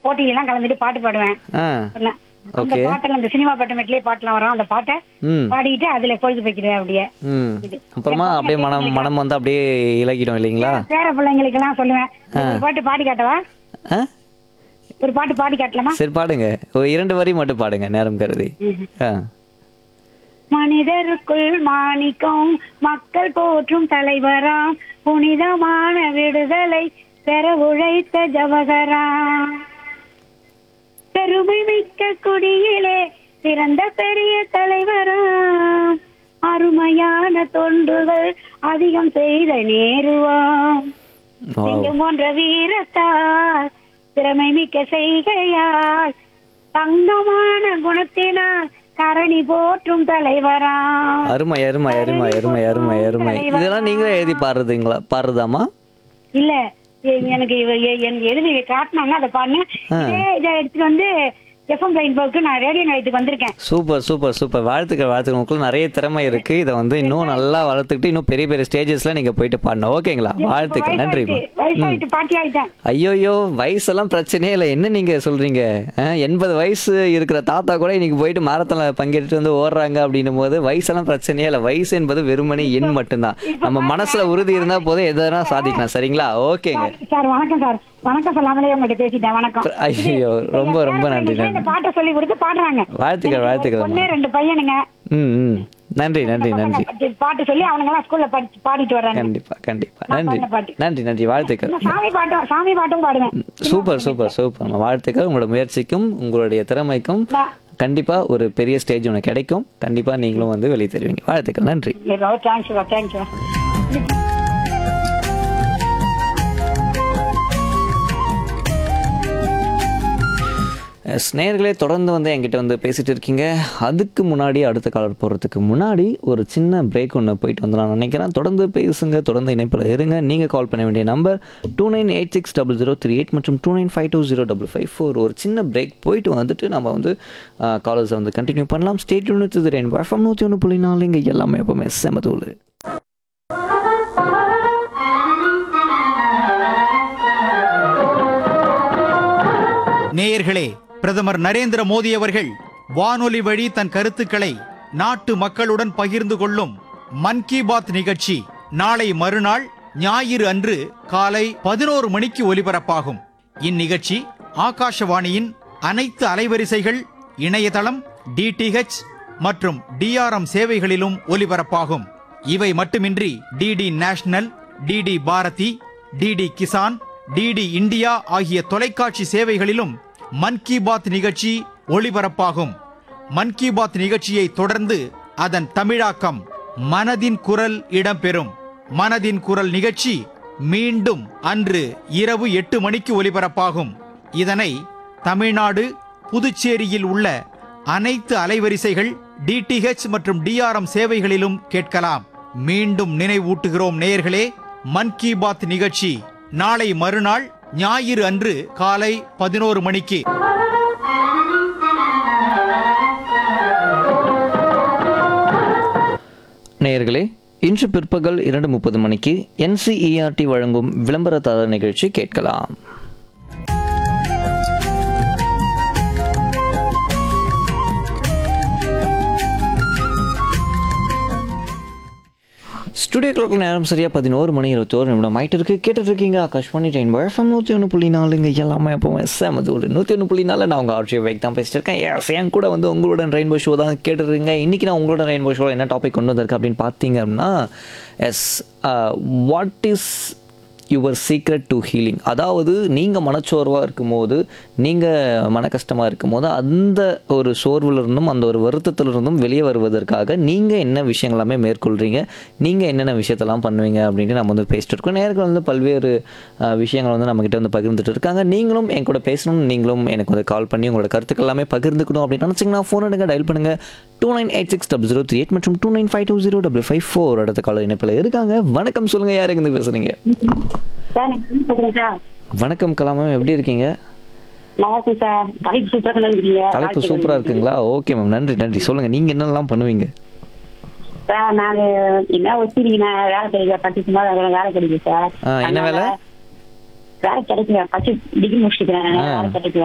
போட்டியெல்லாம் கலந்துட்டு பாட்டு பாடுவேன் ஆ சொன்னேன். அந்த ஓகே பாட்டெல்லாம் இந்த சினிமா பாட்டு மெட்லயே பாட்டுலாம் வரும் அந்த பாட்டை ம் பாடிட்டு அதுல பொழுது போய்க்கிறேன் அப்படியே ம் அப்புறமா அப்படியே மனம் மனம் வந்து அப்படியே இலகிடும் இல்லைங்களா பேர பிள்ளைங்களுக்கு எல்லாம் சொல்லுவேன் ஒரு பாட்டு பாடி காட்டவா ஆ ஒரு பாட்டு பாடி காட்டலாமா சரி பாடுங்க ஒரு இரண்டு வரி மட்டும் பாடுங்க நேரம் கருதி ஆ மனிதருக்குள் மாணிக்கம் மக்கள் போற்றும் தலைவராம் புனிதமான விடுதலை பெற உழைத்த ஜவகராம் பெருமை மிக்க குடியிலே பிறந்த பெரிய தலைவராம் அருமையான தொண்டுகள் அதிகம் செய்த நேருவாம் Wow. சிங்கம் போன்ற வீரத்தால் திறமை மிக்க செய்கையால் தங்கமான குணத்தினால் கரணி போற்றும் தலைவராம் அருமை அருமை அருமை அருமை அருமை அருமை இதெல்லாம் நீங்களே எழுதி பாடுறதுங்களா பாடுறதாமா இல்ல எ- எனக்கு இவ- எ- என் எழுதி காட்டினாங்க அதை பாடினேன் இதே இதை எடுத்துட்டு வந்து எஃப்எம் ரெயின்போக்கு நான் ரேடியோ நிலையத்துக்கு வந்திருக்கேன் சூப்பர் சூப்பர் சூப்பர் வாழ்த்துக்கள் வாழ்த்துக்கள் உங்களுக்கு நிறைய திறமை இருக்கு இதை வந்து இன்னும் நல்லா வளர்த்துக்கிட்டு இன்னும் பெரிய பெரிய ஸ்டேஜஸ்ல நீங்க போயிட்டு பாடணும் ஓகேங்களா வாழ்த்துக்கள் நன்றி வயசாயிட்டு வயசாயிட்டு பாட்டி ஆயிட்டேன் ஐயோயோ வயசெல்லாம் பிரச்சனையே இல்லை என்ன நீங்க சொல்றீங்க அஹ், எண்பது வயசு இருக்கிற தாத்தா கூட இன்னைக்கு போயிட்டு மாரத்தான்ல பங்கேற்று வந்து ஓடுறாங்க அப்படின்னும் போது வயசெல்லாம் பிரச்சனையே இல்லை வயசு என்பது வெறுமனே எண் மட்டும்தான் நம்ம மனசுல உறுதி இருந்தா போதும் எதனா சாதிக்கலாம் சரிங்களா ஓகேங்க சார் வணக்கம் சார் வணக்கம் சொல்லாமலே உங்கள்கிட்ட பேசிட்டேன் வணக்கம் ஐயோ ரொம்ப ரொம்ப நன்றி இந்த நன்றி பாட்டை சொல்லி கொடுத்து பாடுறாங்க வாழ்த்துக்கள் வாழ்த்துக்கள் ஒன்னே ரெண்டு பையனுங்க ம் ம் நன்றி நன்றி நன்றி பாட்டு சொல்லி அவங்க எல்லாம் ஸ்கூல்ல படிச்சு பாடிட்டு வர்றாங்க கண்டிப்பா கண்டிப்பா நான் நன்றி பாடின பாட்டு. நன்றி நன்றி வாழ்த்துக்கள் நான் சாமி பாட்டும் சாமி பாட்டும் பாடுவேன் சூப்பர் சூப்பர் சூப்பர் வாழ்த்துக்கள் உங்களோட முயற்சிக்கும் உங்களுடைய திறமைக்கும் நான் கண்டிப்பா ஒரு பெரிய ஸ்டேஜ் உனக்கு கிடைக்கும் கண்டிப்பா நீங்களும் வந்து வெளியே தருவீங்க வாழ்த்துக்கள் நன்றி தேங்க்ஸ் தேங்க்ஸ் ஸ்நேகர்களே தொடர்ந்து வந்து என்கிட்ட வந்து பேசிட்டு இருக்கீங்க அதுக்கு முன்னாடி அடுத்த காலர் போகிறதுக்கு முன்னாடி ஒரு சின்ன பிரேக் ஒன்று போயிட்டு வந்து நான் நினைக்கிறேன் தொடர்ந்து பேசுங்க தொடர்ந்து இணைப்பில் இருங்க நீங்கள் கால் பண்ண வேண்டிய number two nine eight six double zero three eight மற்றும் two nine five two zero double five four ஒரு சின்ன பிரேக் போயிட்டு வந்துட்டு நம்ம வந்து காலேஜை வந்து கண்டினியூ பண்ணலாம் ஸ்டேட் யூனிட் ரெயின் எஃப்எம் நூற்றி ஒன்று புள்ளி நாலு இங்கே எல்லாமே எப்பவுமே செமதூள் நேயர்களே பிரதமர் நரேந்திர மோடி அவர்கள் வானொலி வழி தன் கருத்துக்களை நாட்டு மக்களுடன் பகிர்ந்து கொள்ளும் மன் கி பாத் நிகழ்ச்சி நாளை மறுநாள் ஞாயிறு அன்று காலை பதினோரு மணிக்கு ஒலிபரப்பாகும் இந்நிகழ்ச்சி ஆகாஷவாணியின் அனைத்து அலைவரிசைகள் இணையதளம் டிடிஹெச் மற்றும் டிஆர்எம் சேவைகளிலும் ஒலிபரப்பாகும் இவை மட்டுமின்றி DD national DD Bharati DD Kisan DD India ஆகிய தொலைக்காட்சி சேவைகளிலும் மன் கி பாத் நிகழ்ச்சி ஒளிபரப்பாகும் மன் கி பாத் நிகழ்ச்சியை தொடர்ந்து அதன் தமிழாக்கம் மனதின் குரல் இடம்பெறும் மனதின் குரல் நிகழ்ச்சி மீண்டும் அன்று இரவு எட்டு மணிக்கு ஒலிபரப்பாகும் இதனை தமிழ்நாடு புதுச்சேரியில் உள்ள அனைத்து அலைவரிசைகள் டிடிஹெச் மற்றும் டிஆர்எம் சேவைகளிலும் கேட்கலாம் மீண்டும் நினைவூட்டுகிறோம் நேயர்களே மன் கி பாத் நிகழ்ச்சி நாளை மறுநாள் ஞாயிறு அன்று காலை பதினோரு மணிக்கு நேயர்களே இன்று பிற்பகல் இரண்டு முப்பது மணிக்கு என்சிஇஆர்டி வழங்கும் விளம்பரதாரர் நிகழ்ச்சி கேட்கலாம் ஸ்டுடியோ கிளாக் நேரம் சரியா பதினோரு மணி இருபத்தோரு நிமிடம் ஆயிட்டு இருக்கு கேட்டுட்டு இருக்கீங்க ஆகாஷ்வாணி ட்ரெயின் எஃப்எம் நூற்றி ஒன்று புள்ளி நாலுங்க எல்லாமே எப்பவுமே செமதூடு நூற்றி ஒன்று புள்ளி நாலு நான் உங்கள் ஆர்ஜி வைக் தான் பேசிட்டு இருக்கேன் எஸ் என் கூட வந்து உங்களோட ரெயின்போ ஷோ தான் கேட்டுருங்க இன்னைக்கு நான் உங்களோட ரெயின்போ ஷோ என்ன டாபிக் கொண்டு வந்திருக்கு அப்படின்னு பார்த்தீங்க அப்படின்னா yes what is your secret to healing அதாவது நீங்கள் மனச்சோர்வாக இருக்கும்போது நீங்கள் மன கஷ்டமாக இருக்கும்போது அந்த ஒரு சோர்வுல இருந்தும் அந்த ஒரு வருத்தத்துல இருந்தும் வெளியே வருவதற்காக நீங்கள் என்ன விஷயங்கள் எல்லாமே மேற்கொள்கிறீங்க நீங்கள் என்னென்ன விஷயத்தெல்லாம் பண்ணுவீங்க அப்படின்ட்டு நம்ம வந்து பேசிட்டு இருக்கோம் நேர்கள் வந்து பல்வேறு அஹ், விஷயங்கள் வந்து நம்மக்கிட்ட வந்து பகிர்ந்துட்டு இருக்காங்க நீங்களும் என் கூட பேசணும் நீங்களும் எனக்கு வந்து கால் பண்ணி உங்களோட கருத்துக்கள் எல்லாமே பகிர்ந்துக்கணும் அப்படின்னு நினச்சிங்கன்னா ஃபோன் எடுங்க டயல் பண்ணுங்க two nine eight six double zero three eight மற்றும் two nine five two zero double five four அடுத்த கால இணைப்பில் இருக்காங்க வணக்கம் சொல்லுங்கள் யார் எங்கே பேசுகிறீங்க சார் நான் பேசுறேன் சார் வணக்கம் கலாமம் எப்படி இருக்கீங்க நல்லா இருக்கும் சார் தலைப்பு சூப்பராக இருக்கீங்க தலைப்பு சூப்பரா இருக்குங்களா ஓகே மேம் நன்றி நன்றி சொல்லுங்க நீங்க என்னெல்லாம் பண்ணுவீங்க சார் நான் என்ன வச்சிருக்கீங்க நான் வேலை கிடைக்க பத்து சும்மா வேலை கிடைக்கும் சார் ஆ, என்ன வேலை? வேலை கிடைக்கல பத்து டிகிரி முடிச்சுக்கிறேன் ஆ. வேலை கிடைக்கல